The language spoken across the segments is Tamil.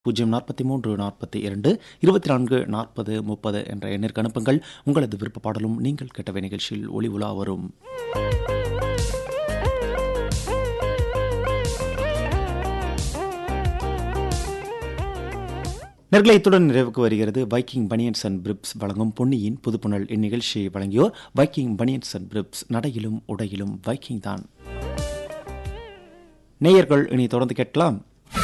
பூஜ்ஜியம் நாற்பத்தி மூன்று நாற்பத்தி இரண்டு இருபத்தி நான்கு நாற்பது முப்பது என்ற எண்ணிற்கு அனுப்புங்கள் உங்களது விருப்ப பாடலும் நீங்கள் கேட்டவை நிகழ்ச்சியில் ஒளி உலா வரும் நேர்களை இத்துடன் நிறைவுக்கு வருகிறது வைக்கிங் பனியன்ஸ் அண்ட் பிரிப்ஸ் வழங்கும் பொன்னியின் புதுப்புணல் இந்நிகழ்ச்சியை வழங்கியோர் வைக்கிங் பனியன்ஸ் அண்ட் பிரிப்ஸ் நடையிலும் உடையிலும் வைக்கிங் தான் நேயர்கள் இனி தொடர்ந்து கேட்கலாம்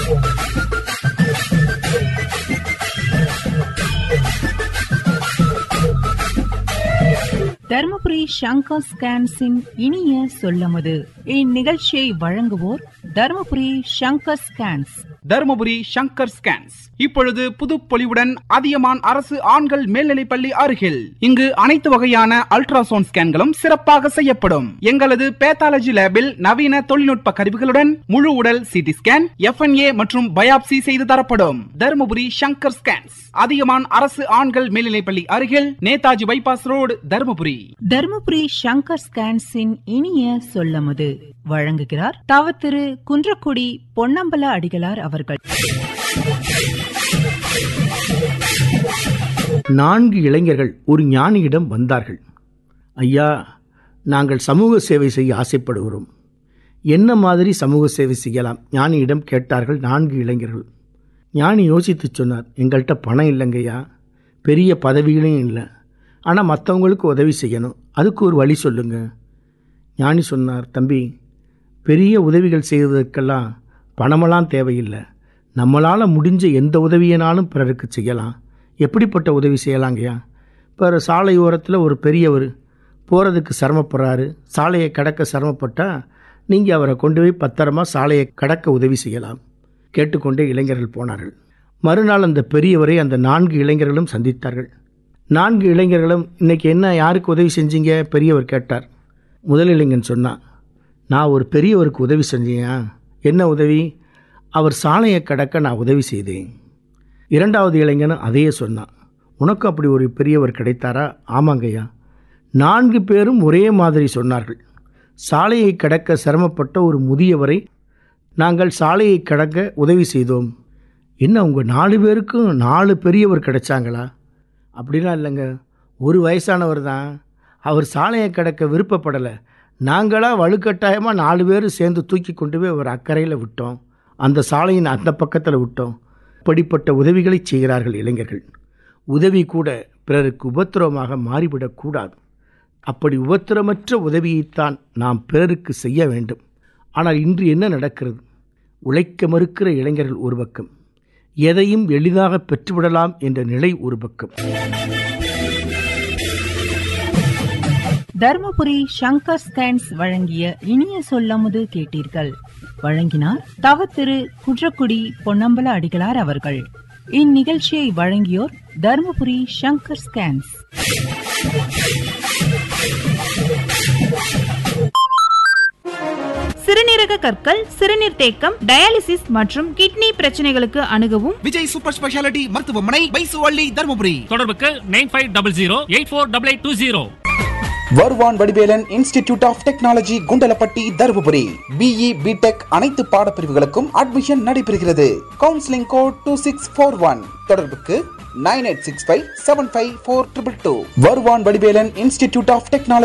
தருமபுரி சங்கர் ஸ்கேன்ஸின் இனிய சொல்லமுது இந்நிகழ்ச்சியை வழங்குவோர் தருமபுரி சங்கர் ஸ்கேன்ஸ் தருமபுரி சங்கர் ஸ்கேன்ஸ் இப்பொழுது புதுப்பொலிவுடன் அதியமான் அரசு ஆண்கள் மேல்நிலைப்பள்ளி அருகில் இங்கு அனைத்து வகையான அல்ட்ராசவுண்ட் ஸ்கேன்களும் சிறப்பாக செய்யப்படும் எங்களது பேத்தாலஜி லேபில் நவீன தொழில்நுட்ப கருவிகளுடன் முழு உடல் சிடி ஸ்கேன் எஃப்என்ஏ மற்றும் பயாப்சி செய்து தரப்படும் தருமபுரி சங்கர் ஸ்கேன்ஸ் அதியமான் அரசு ஆண்கள் மேல்நிலைப்பள்ளி அருகில் நேதாஜி பைபாஸ் ரோடு தருமபுரி தருமபுரி சங்கர் ஸ்கேன்ஸின் இனிய சொல்லமுது வழங்குகிறார் தவ திரு குன்றக்குடி பொன்னம்பல அடிகளார் அவர்கள் நான்கு இளைஞர்கள் ஒரு ஞானியிடம் வந்தார்கள் ஐயா நாங்கள் சமூக சேவை செய்ய ஆசைப்படுகிறோம் என்ன மாதிரி சமூக சேவை செய்யலாம் ஞானியிடம் கேட்டார்கள் நான்கு இளைஞர்கள் ஞானி யோசித்து சொன்னார் எங்கள்கிட்ட பணம் இல்லைங்கய்யா பெரிய பதவிகளும் இல்லை ஆனால் மற்றவங்களுக்கு உதவி செய்யணும் அதுக்கு ஒரு வழி சொல்லுங்க ஞானி சொன்னார் தம்பி பெரிய உதவிகள் செய்வதற்கெல்லாம் பணமெல்லாம் தேவையில்லை நம்மளால் முடிஞ்ச எந்த உதவியினாலும் பிறருக்கு செய்யலாம் எப்படிப்பட்ட உதவி செய்யலாங்கய்யா இப்போ சாலை ஓரத்தில் ஒரு பெரியவர் போகிறதுக்கு சிரமப்படுறாரு சாலையை கடக்க சிரமப்பட்டால் நீங்கள் அவரை கொண்டு போய் பத்திரமா சாலையை கடக்க உதவி செய்யலாம் கேட்டுக்கொண்டே இளைஞர்கள் போனார்கள் மறுநாள் அந்த பெரியவரை அந்த நான்கு இளைஞர்களும் சந்தித்தார்கள் நான்கு இளைஞர்களும் இன்னைக்கு என்ன யாருக்கு உதவி செஞ்சீங்க பெரியவர் கேட்டார் முதல் இளைஞன் சொன்னான் நான் ஒரு பெரியவருக்கு உதவி செஞ்சேன் என்ன உதவி அவர் சாலையை கடக்க நான் உதவி செய்தேன் இரண்டாவது இளைஞனும் அதையே சொன்னான் உனக்கு அப்படி ஒரு பெரியவர் கிடைத்தாரா ஆமாங்கய்யா நான்கு பேரும் ஒரே மாதிரி சொன்னார்கள் சாலையை கடக்க சிரமப்பட்ட ஒரு முதியவரை நாங்கள் சாலையை கடக்க உதவி செய்தோம் என்ன உங்கள் நாலு பேருக்கும் நாலு பெரியவர் கிடைச்சாங்களா அப்படிலாம் இல்லைங்க ஒரு வயசானவர் தான் அவர் சாலையை கடக்க விருப்பப்படலை நாங்களாக வலுக்கட்டாயமாக நாலு பேர் சேர்ந்து தூக்கி கொண்டு போய் ஒரு அக்கறையில் விட்டோம் அந்த சாலையின் அந்த பக்கத்தில் விட்டோம் இப்படிப்பட்ட உதவிகளை செய்கிறார்கள் இளைஞர்கள் உதவி கூட பிறருக்கு உபத்திரவமாக மாறிவிடக்கூடாது அப்படி உபத்திரமற்ற உதவியைத்தான் நாம் பிறருக்கு செய்ய வேண்டும் ஆனால் இன்று என்ன நடக்கிறது உழைக்க மறுக்கிற இளைஞர்கள் ஒரு பக்கம் எதையும் எளிதாக பெற்றுவிடலாம் என்ற நிலை ஒரு பக்கம் தருமபுரி சங்கர் ஸ்கேன்ஸ் வழங்கிய இனிய சொல்லமுது கேட்டீர்கள் வழங்கினார் தவ திரு குன்றக்குடி பொன்னம்பல அடிகளார் அவர்கள் இந்நிகழ்ச்சியை வழங்கியோர் தருமபுரி சங்கர் ஸ்கேன்ஸ் சிறுநீரக கற்கள் சிறுநீர் தேக்கம் டயாலிசிஸ் மற்றும் கிட்னி பிரச்சனைகளுக்கு அணுகவும் விஜய் சூப்பர் ஸ்பெஷாலிட்டி மருத்துவமனை பைசுவள்ளி தருமபுரி தொடர்புக்கு nine five double zero eight four double eight two zero Varuvan Vadivelan institute of technology Kundalapatti Dharmapuri BE BTech அனைத்து பாடப்பிரிவுகளுக்கும் அட்மிஷன் நடைபெறுகிறது counselling code two six four one தொடர்புக்கு nine eight six five seven five four triple two Varuvan Vadivelan institute of technology